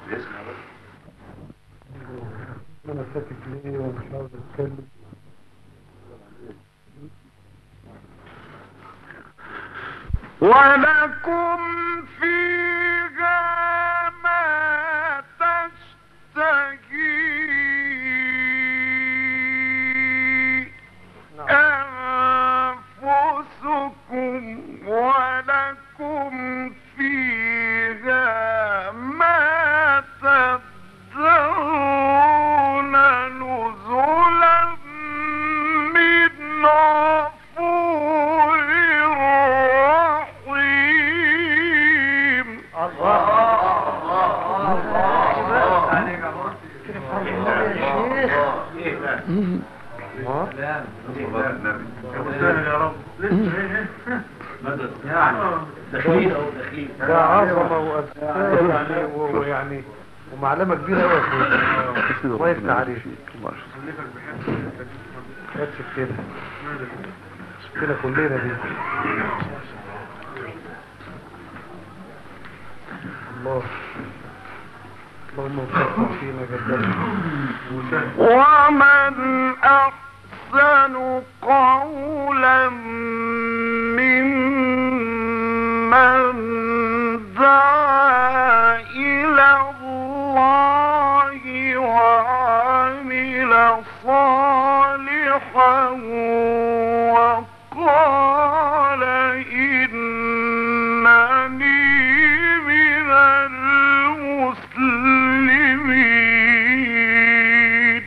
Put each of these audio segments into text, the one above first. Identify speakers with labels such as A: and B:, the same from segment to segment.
A: بيسمع بس
B: انا ساكت ليه ومش عاوز اتكلم
C: ولكم فيها ما تشتهي أنفسكم ولكم فيها ما تدعون نزلا من غفور رحيم
A: دخيل او دخيل
B: ده عظمه واساسيه يعني و- ويعني ومعلمه كبيره قوي يا اخويا الله يفتح عليك بس كده كده كلنا دي الله اللهم وفقنا فينا جدا
C: ومن أحسن قولا ممن دعا إلى الله وعمل صالحا وقال إنني من المسلمين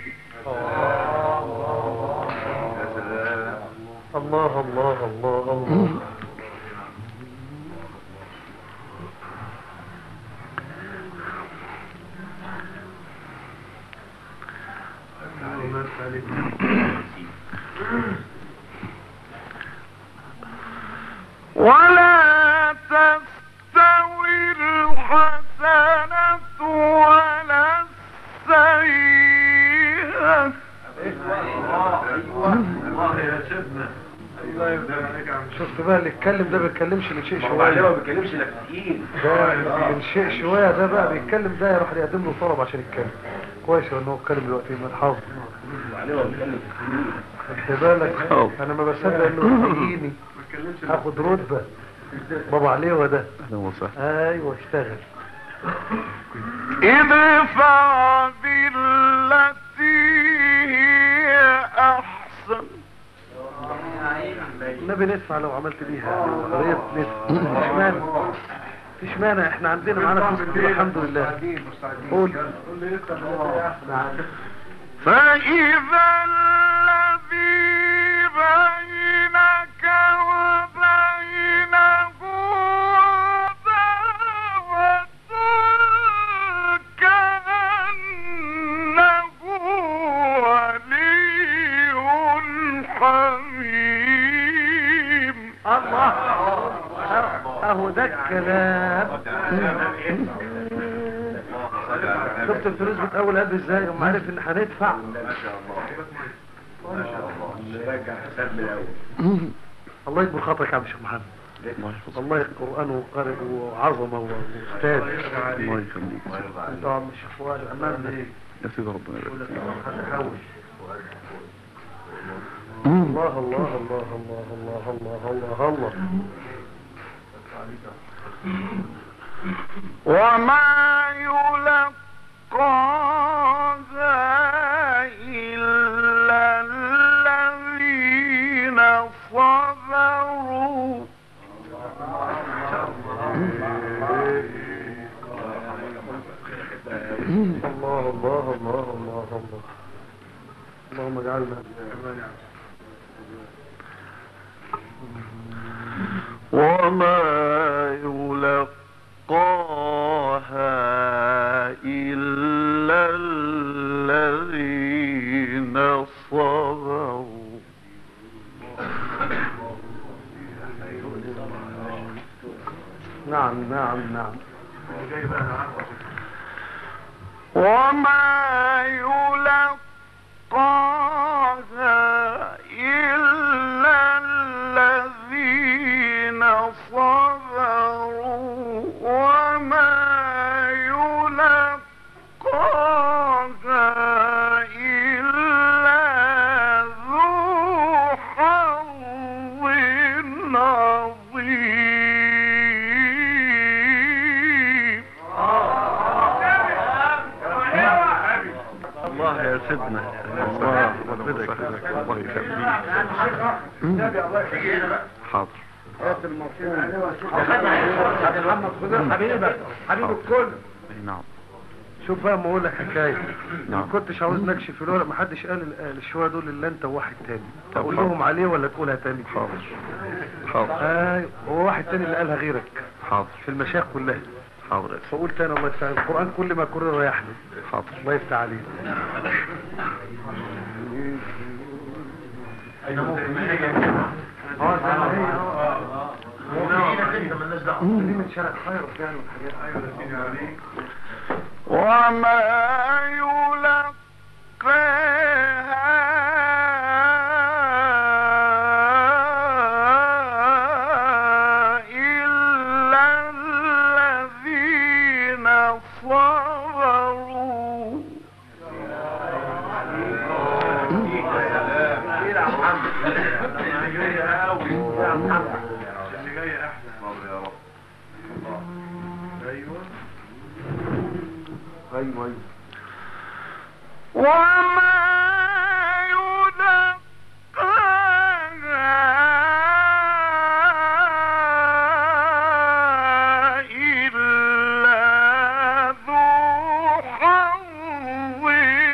B: الله الله الله الله
C: ولا تستوي الحسنة ولا السيئة
B: شفت بقى اللي اتكلم ده بيتكلمش من شيء
A: ما
B: شويه
A: بيتكلمش لك تقيل
B: ده من شيء شويه ده بقى بيتكلم ده يروح يقدم له طلب عشان يتكلم كويس ان هو اتكلم دلوقتي من حافظ
A: عليه هو بيتكلم
B: خد بالك انا ما بصدق انه يحييني هاخد رتبه بابا عليه هو ده ايوه اشتغل
C: ادفع بالتي هي أحسن
B: النبي ندفع لو عملت بيها يا ريت ندفع مفيش مانع مفيش مانع احنا عندنا معانا فلوس كتير الحمد لله قول
C: فإذا الذي بينك وبينه عداوة كأنه ولي حميم
B: الله اهو ده الكلام شفت الفلوس بتقول قد ازاي هم عارف ان هندفع الله يكبر خاطرك يا عم الشيخ محمد الله يقرأ قرآن وقارئ وعظمة واستاذ
D: الله يخليك
B: انت يا عم الشيخ فؤاد امامنا ايه
D: يا سيدي ربنا يبارك فيك.
B: هتحوش الله الله الله الله الله الله الله الله
C: وما يلقاها إلا الذين صبروا
B: الله الله الله الله الله اللهم اجعلنا
C: وما يلقاها إلا الذين صبروا
B: نعم نعم نعم
C: وما يلقاها إلا الذين صبروا وما يلقاها
B: يا سيدنا
D: الله
B: ربنا يكرمك
D: الله يخليك حاضر
B: حبيب الكل
D: أي نعم
B: شوف بقى ما اقول لك حكايه
D: نعم.
B: ما كنتش عاوز نكشف الورق ما حدش قال ال- الشويه دول الا انت وواحد تاني
D: طب
B: تقول
D: حاضر.
B: لهم عليه ولا تقولها تاني
D: حاضر حاضر
B: ايوه هو واحد تاني اللي قالها غيرك
D: حاضر
B: في المشايخ كلها
D: حاضر يا سيدي
B: فقلت انا الله يفتح عليك. القران كل ما كرر يحلو
D: حاضر
B: الله يفتح عليك اه زي ما هي اه دي من شارع خير فعلا الحاجات
C: وما يلقاها إلا الذين صبروا
B: ايوه ايوه
C: وما يلقاها إلا ذو حظ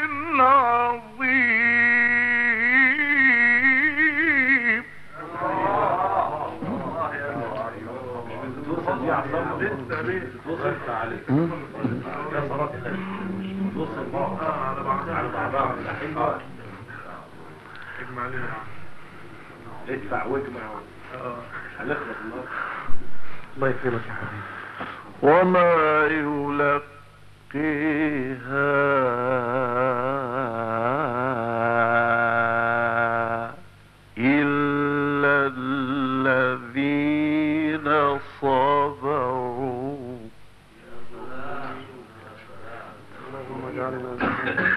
C: عظيم
A: ادفع واجمع هنخلص النهارده
B: الله يكرمك يا حبيبي
C: وما يلقيها إلا الذين صبروا
B: اللهم اجعلنا الله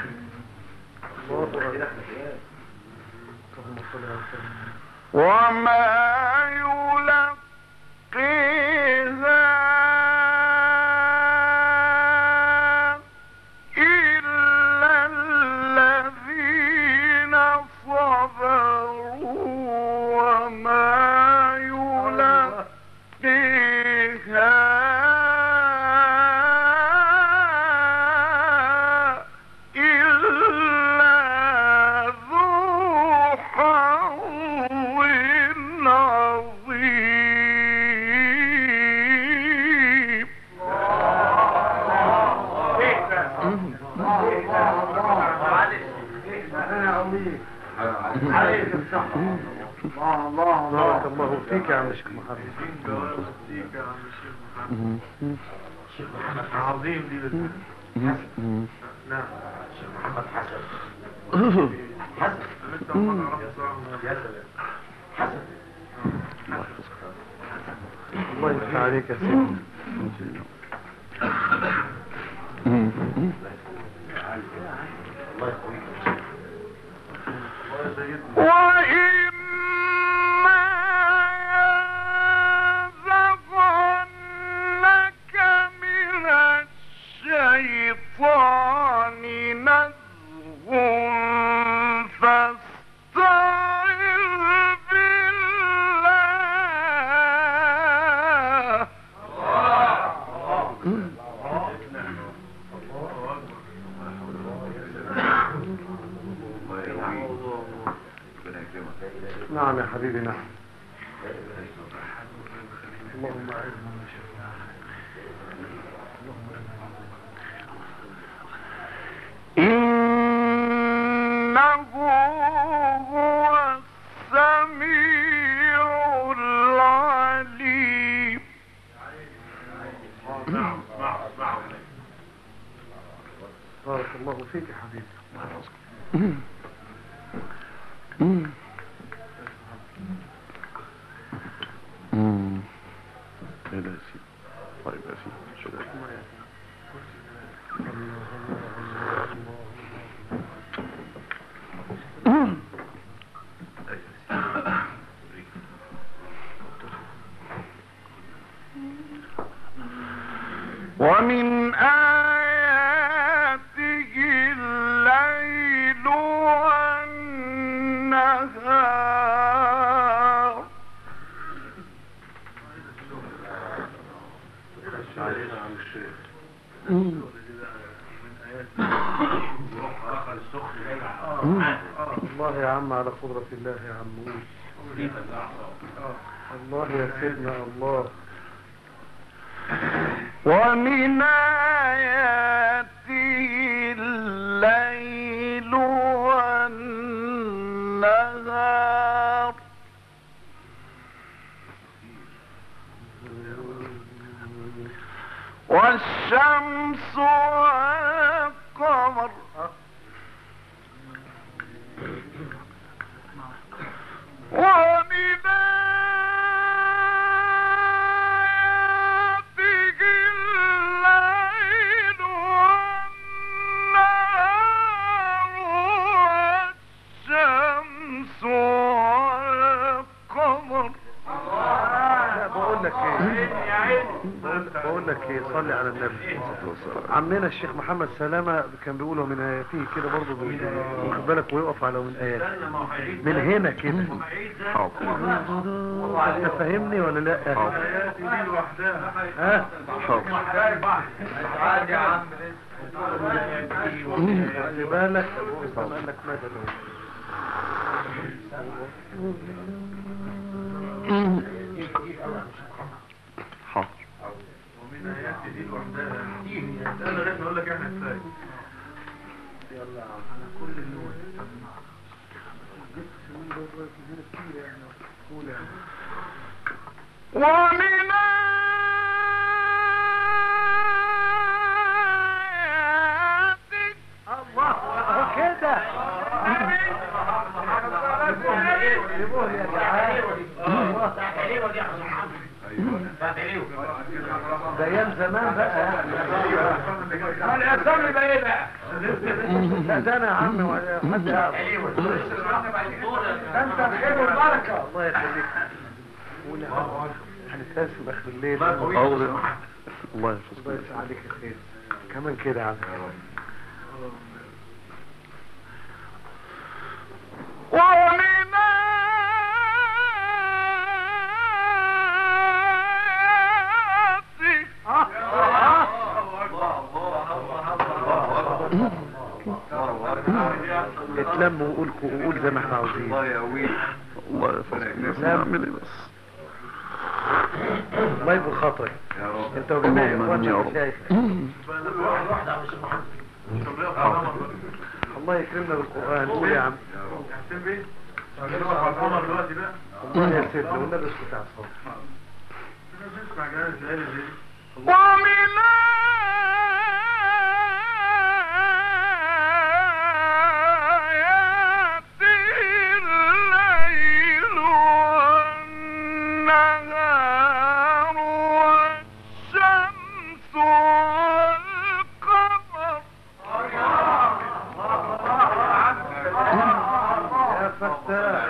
B: اكبر اللهم صل على سيدنا
C: وما يلقيها إلا الذين صبروا وما يلقيها إلا ذو حظ عظيم
B: بارك الله فيك يا عم الشيخ محمد
A: عظيم دي بس نعم محمد حسن حسن لسه ما عرفت يا سلام
B: الله يفتح عليك يا سيدي
C: وإما ينزغنك من الشيطان نزغ فاستعذ بالله
B: نعم يا حبيبي نعم اللهم اعذنا من شر
C: إنه هو السميع العليم
B: بارك الله فيك يا حبيبي
D: ايه ده يا سيدي طيب يا سيدي شكرا
C: ومن آياته الليل
A: علينا عم الشيخ اخر السخن
B: الله يا عم على قدرة الله يا عم الله يا سيدنا الله
C: ومن آياته الليل والنهار والشمس والقمر ومن آياته الليل والنهار والشمس والقمر
B: لا بقول لك ايه بقول- بقول لك ايه صلي على النبي عمنا الشيخ محمد سلامة كان بيقوله من آياته كده برضه بي- واخد بالك ويقف على من آياته من هنا كده
D: حاضر
B: انت فاهمني ولا لا
A: اياتي دي لوحدها
B: ها
D: حاضر
A: عادي يا عم
B: خلي بالك قال لك مدد
D: حاضر
A: ومن اياتي دي لوحدها انا لغايه ما اقول لك احنا كفايه
C: ومن آياته
B: الله اهو كده سيبوه يا جدعان ده ايام زمان بقى
A: الاسامي يبقى ايه بقى؟
B: لا ده انا يا عم ولا حد يعرف ده انت الخير والبركه الله يخليك قول يا عم هنتقاسم اخر الليل
D: حاضر الله
B: الله
D: يحفظك
B: يسعدك عليك الخير كمان كده يا عم
C: ومن آياته
B: اتلموا وقول وقول زي ما احنا عاوزين
D: الله يحفظك نعمل ايه بس
B: الله يبقى خاطرك انت وجميع
D: اللهم آمين يا
B: اخوانك
D: رب.
B: شايف الله يكرمنا بالقران قول يا عم
A: حسين بيه هنروح على القمر دلوقتي بقى
B: الله يا سيدنا والنبي اسكت على الصوت
A: نسمع جنازة العيلة دي
C: ومن آياته الليل والنهار والشمس والقمر
B: يا فتاح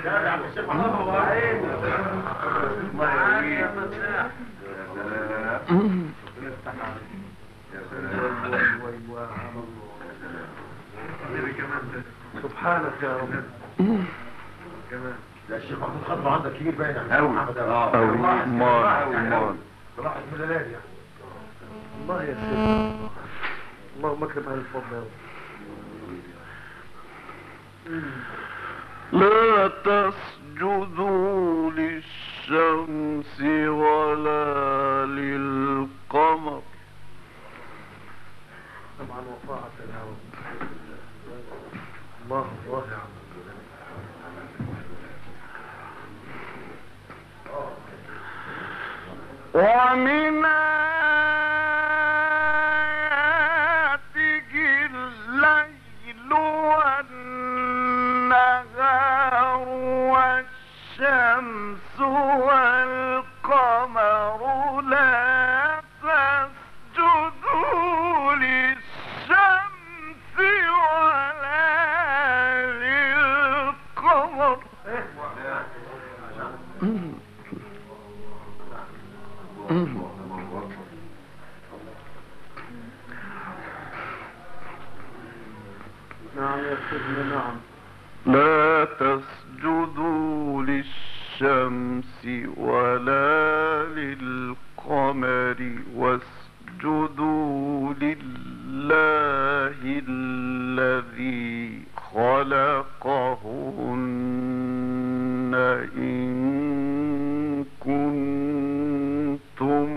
B: سبحانك يا رب
A: ده الشيخ محمود خطبه عندك كبير باين
D: أوي. أوي. أمال. أمال.
A: راح الميلاد يعني
B: الله يا سيدنا اللهم اكرم اهل الفضل يا رب
C: لا تسجدوا للشمس ولا للقمر
B: طبعا وطاعة يا رب الله الله يا عم
C: ومن آياته الليل والنهار والشمس والقمر لا تسجدوا للشمس ولا للقمر
B: نعم يا سيدنا نعم
C: لا تسجدوا للشمس ولا للقمر واسجدوا لله الذي خلقهن إن كنتم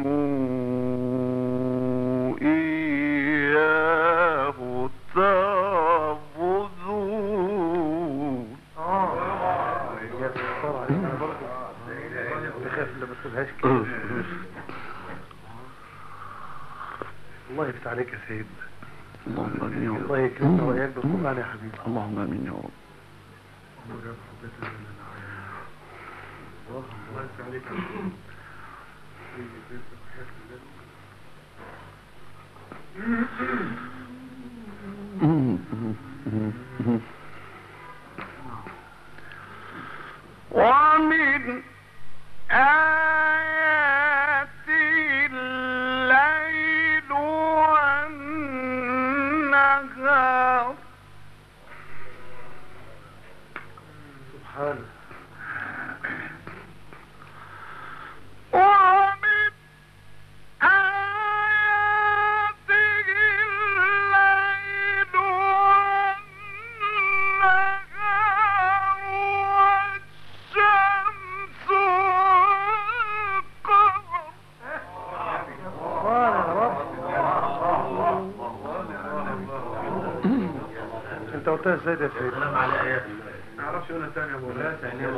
C: إياه تعبدون
B: اه يا تختار علينا برضه بخاف لما تقولهاش كده الله يفتح عليك يا سيد
D: اللهم امين يا
B: الله
D: رب
B: يكرمنا واياك بالقران يا حبيبي
D: اللهم امين يا رب
A: الله يفتح عليك
C: ومن آيات الليل والنهار
B: سبحانه
C: ومن آياته الليل والنهار والشمس والقمر
B: قال يا رب انت قلتها ازاي ده يا سيد
A: ما اعرفش اقولها تاني يا مولانا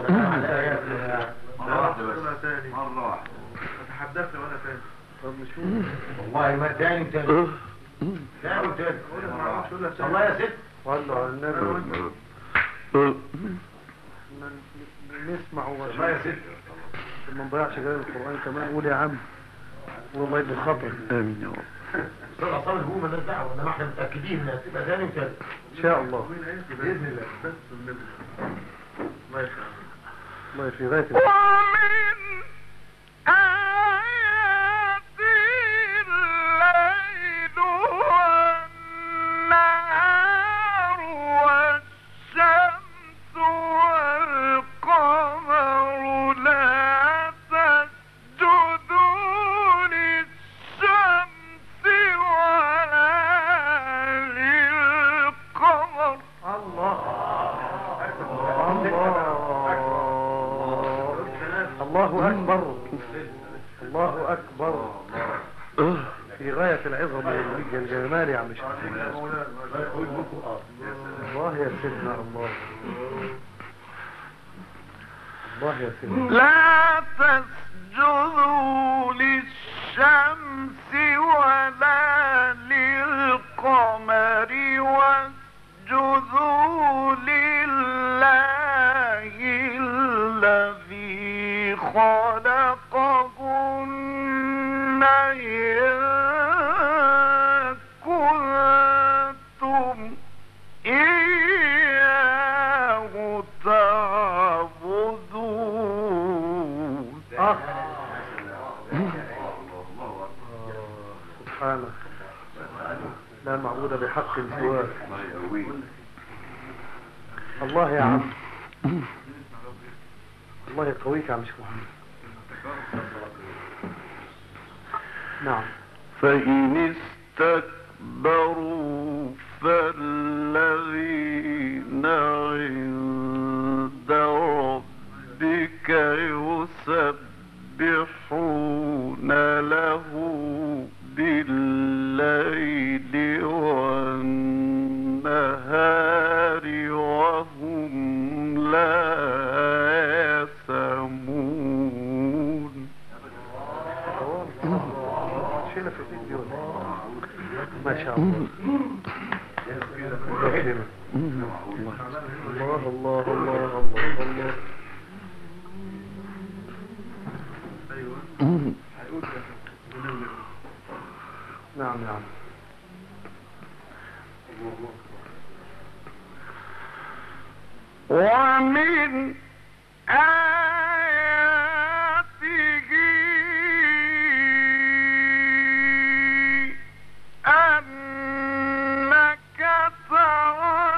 A: اقولها تاني مرة واحدة اتحدثت وانا تاني
B: طب نشوف
E: والله ما تاني تاني تاني تاني
A: ما اعرفش اقولها تاني
E: والله يا ست
B: والله على النبي من- نسمع
E: والله يا ست
B: ما نضيعش جلال القرآن كمان قول يا عم والله يدي خطر
D: امين يا رب
E: استاذ عصام هو مالناش دعوه انما احنا متاكدين انها تبقى تاني وتاني
B: ان شاء الله
E: باذن الله
A: بس النبي الله يخليك
B: الله في غاية
C: ومن آيات الليل والنهار والشمس والقمر لا تسجدوا للشمس ولا للقمر
B: الله أكبر الله أكبر في غاية العظم والجمال يا عم شيخ الله يا سيدنا الله الله يا سيدنا
C: لا تسجدوا للشمس ولا للقمر واسجدوا لله الذي خلقهن إن كنتم إياه تعبدون
B: آه. سبحانه لا معبود بحق سواه الله يا عم الله يقويك يا عم شيخ محمد نعم
C: فإن استكبروا فالذين عند ربك يسبحون له بالليل والنهار وهم لا يسمون
B: شيلة في ايدي ولا ما شاء الله الله الله الله الله الله نعم نعم
C: ومن آياته أنك ترى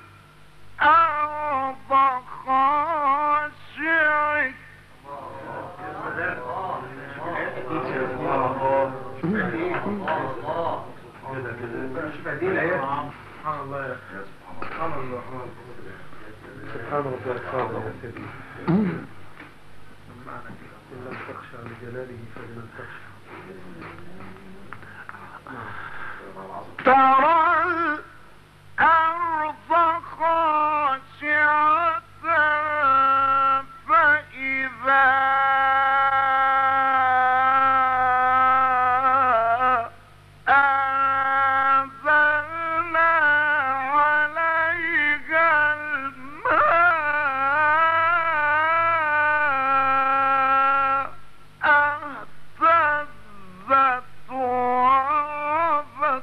C: الأرض خاشعة
A: سبحان الله يا سبحان الله
B: سبحان ربي القادر يا سيدي إن لم تخشى لجلاله فلمن تخشى
C: ترى الأرض خاشعة فإذا أنزلنا عليها الماء اهتزت وربت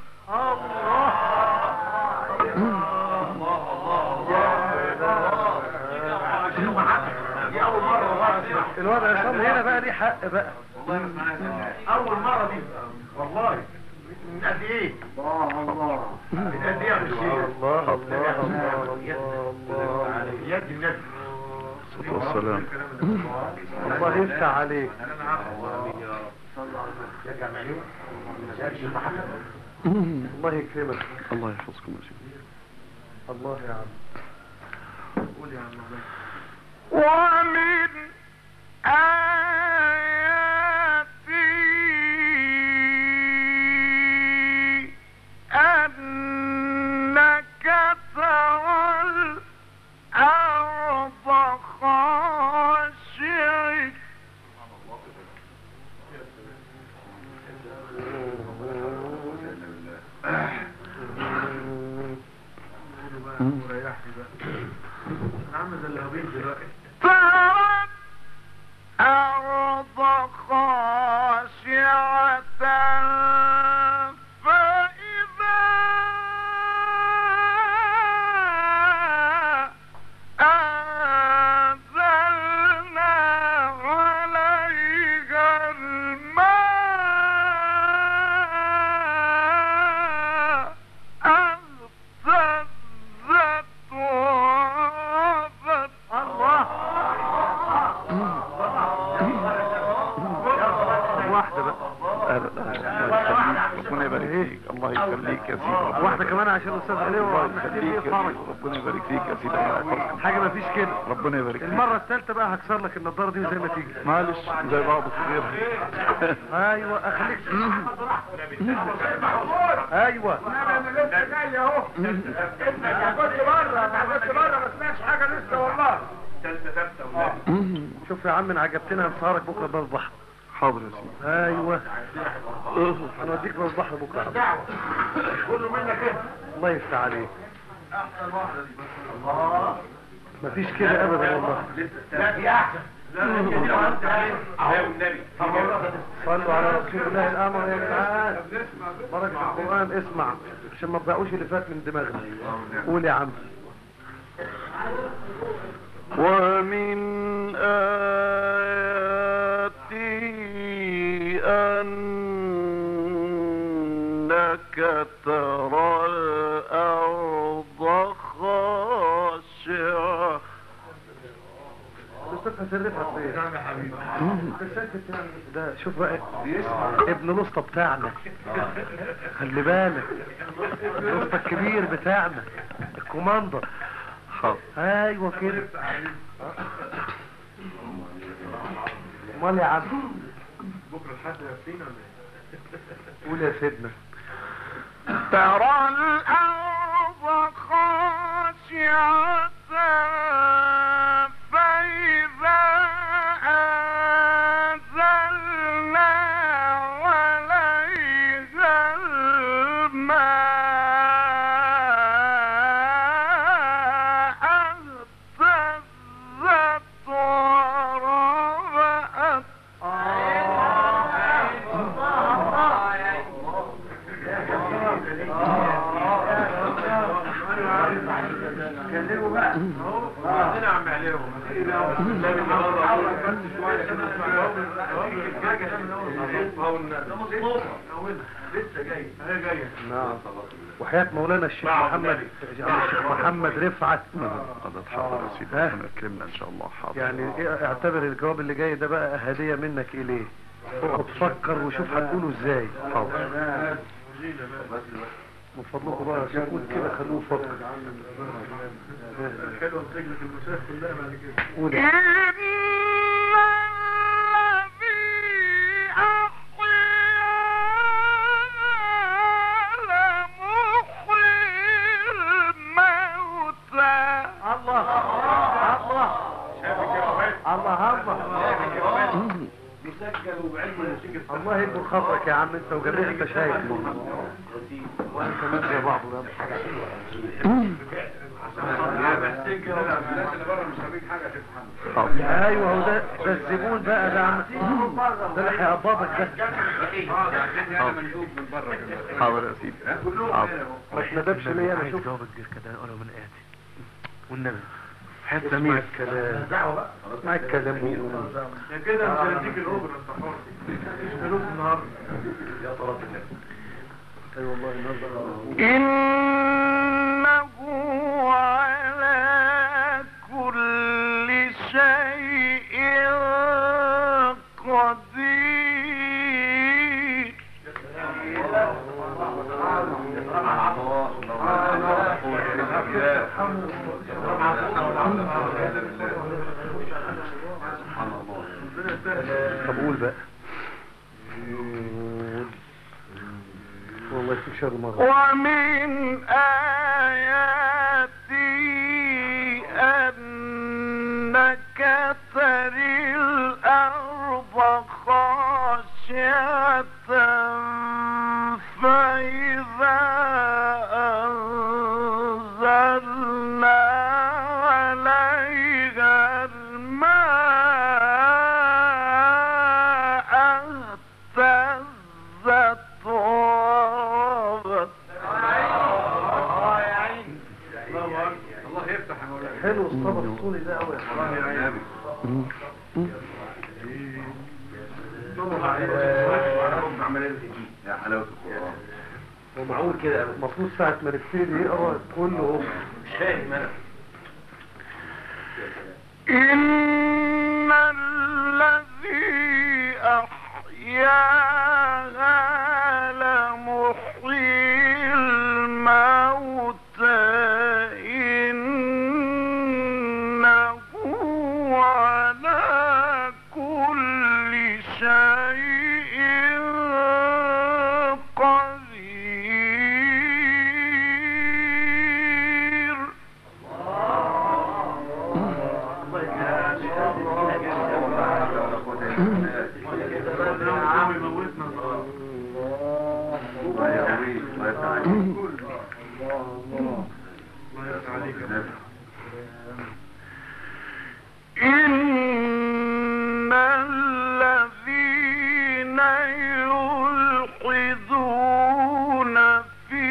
B: الوضع عصام هنا بقى ليه حق بقى
A: اول مره دي والله من قد ايه من قد ايه يا أخي الشيخ؟
B: الله الله الله الله الله
A: يد النبي
D: الصلاة والسلام
B: الله يفتح عليك الله يكرمك
D: الله يحفظكم يا سيدي
B: الله يا عم
A: قول يا عم الله
C: ومن آياته أنك ترى الأرض خاشعة
A: قولوا بقى وريحني بقى انا عامل زي الهبيل دلوقتي
C: ترى الأرض خاشعة فإذا أنزلنا عليها الماء اهتزت وربت
B: واحدة بقى
D: أهلا أهلا الله يخليك ربنا يبارك فيك الله يخليك يا سيدي
B: واحدة كمان عشان الأستاذ علي
D: الله
B: وعم حسين
D: يخليك يا
B: يفرج
D: سيدي ربنا يبارك فيك يا سيدي الله يحفظك
B: حاجة ما فيش كده
D: ربنا يبارك فيك
B: المرة الثالثة بقى هكسر لك النضارة دي زي ما تيجي
D: معلش زي بعض صغير
B: ايوه اخليك ايوه
A: انا لسه جاي اهو ابنك كنت بره كنت بره ما سمعتش حاجه لسه والله ثالثه ثابته
B: شوف يا عم انا عجبتنا هنسهرك بكره بقى البحر
D: حاضر يا سيدي
B: ايوه هنوديك بقى البحر بكره
A: كله منك ايه
B: الله يفتح عليك
A: احسن واحده دي بس الله
B: مفيش كده ابدا والله
A: لا دي احسن لا لا دي احسن اهو النبي
B: صلوا على رسول الله الامر يا جدعان بركة القرآن اسمع عشان ما تضيعوش اللي فات من دماغنا قول يا عم
C: ومن آياته أنك ترى الأرض خاشعة
B: الاستاذ هسرفها فين
A: نعم يا حبيبي
B: انت ساكت يعني ده شوف بقى ابن الاسطى بتاعنا خلي بالك الاسطى الكبير بتاعنا الكوماندر
D: حاضر
B: ايوه كده امال يا عم
A: بكره الحد يفتينا ولا ايه
B: قول يا سيدنا
C: ترى الأرض خاشعة فإذا أنزلنا عليها الماء اهتزت وربت
A: كلموا بقى اهو عندنا عم عليهم لا من اول بس شويه كده لسه جاي اهي جايه
B: نعم وحياة مولانا الشيخ
A: نعم،
B: محمد
A: النبي.
B: الشيخ محمد رفعت
D: قد حاضر يا سيدي
B: ها؟
D: ربنا يكرمنا ان شاء الله حاضر
B: يعني إيه- اعتبر الجواب اللي جاي ده بقى هدية منك اليه اقعد فكر وشوف هتقوله ازاي
D: حاضر
B: من فضلكم بقى سكوت كده خلوه فضل
A: حلوه سجنة المشايخ كلها بعد كده
B: قول
C: إن
B: يا
C: الذي أحيانا لمحيي الموتى
B: الله الله
A: شايفك يا وحيد
B: الله الله
A: مسجل وبعلم الموسيقى
B: الله يكبر خاطرك يا عم انت وجميع المشايخ وانا كمان زي بعض ده
A: الناس اللي بره مش فاهمين حاجه تفهم
B: ايوه هو ده ده الزبون بقى ده عم ده اللي هيقبضك ده
A: مندوب من بره كده
D: حاضر يا سيدي
A: كلهم
D: حاضر.
A: كده
B: ما اتندبش ليا انا شوف
F: جواب الجير كده انا من اتي والنبي
B: حته اسمع الكلام
E: دعوة بقى
B: اسمع الكلام وقول.
A: يا كده مش هنديك الاجره انت حر مفيش فلوس النهارده
B: اي والله النهارده
C: إنه على كل شيء قدير
B: طب قول بقى قول. والله يكفيك شر مرة
C: ومن آياته أنك تري الأرض خاشعة فإذا أنزلنا عليها الماء اهتزت وربت
A: الله يفتح يا مولانا
B: حلو الصبر الصوني ده قوي
A: الله يعينك
D: يا حلاوة القرآن
B: ومعقول كده المفروض ساعة ما نبتدي يقرا كله
E: مش فاهم انا
C: إن الذي أحياها لمحيي الموتى إنه على كل شيء قدير
A: عم يموتنا
D: الله يقويك الله يفتح عليك
A: الله يفتح عليك يا مولانا.
C: إن الذين يلحدون في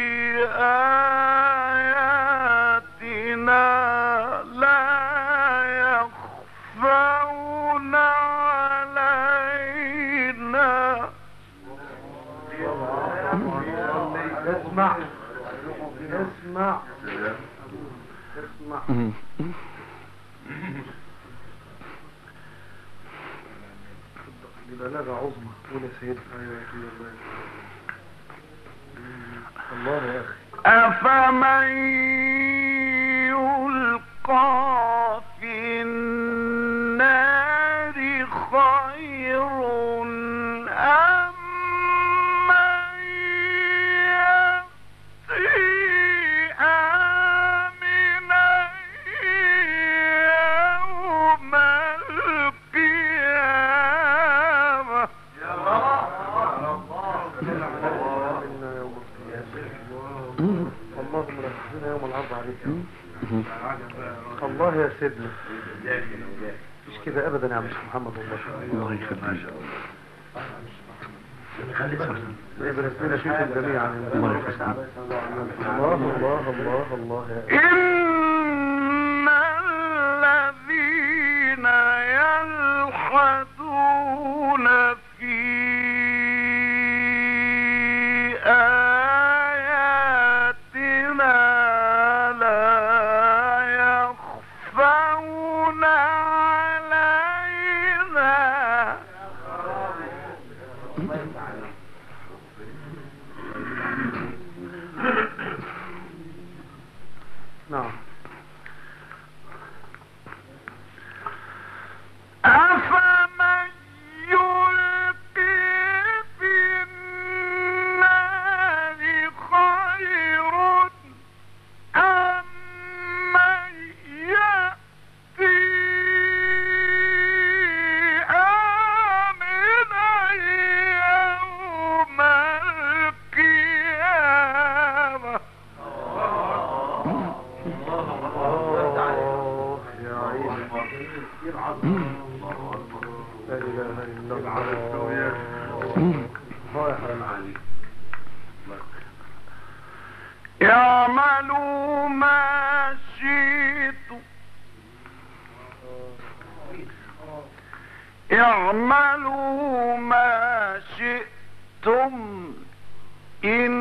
C: آياتنا لا يخفون علينا
B: اسمع اسمع اسمع دي بلاغة عظمى قول يا سيدي ايوه الله يا اخي
C: أفمن يلقى في النار خير أم من يأتي آمنا يوم القيامة
B: إنا يوم القيامة اللهم نفسنا يوم العرض عليك الله يا سيدنا مش كده ابدا يا عم الشيخ محمد والله
F: الله يخليك
E: خلي بالك
B: يبارك لنا فيكم جميعا
F: الله يخليك
B: الله الله الله الله يا
C: إن الذين يلحدون في آياتنا لا يخفون علينا
B: نعم
C: أفمن يلقي في النار خير أم من يأتي آمنا يوم القيامة
B: الله يا عيني لا اله الا الله رايح على
C: اعملوا ما شئتم اعملوا ما شئتم إن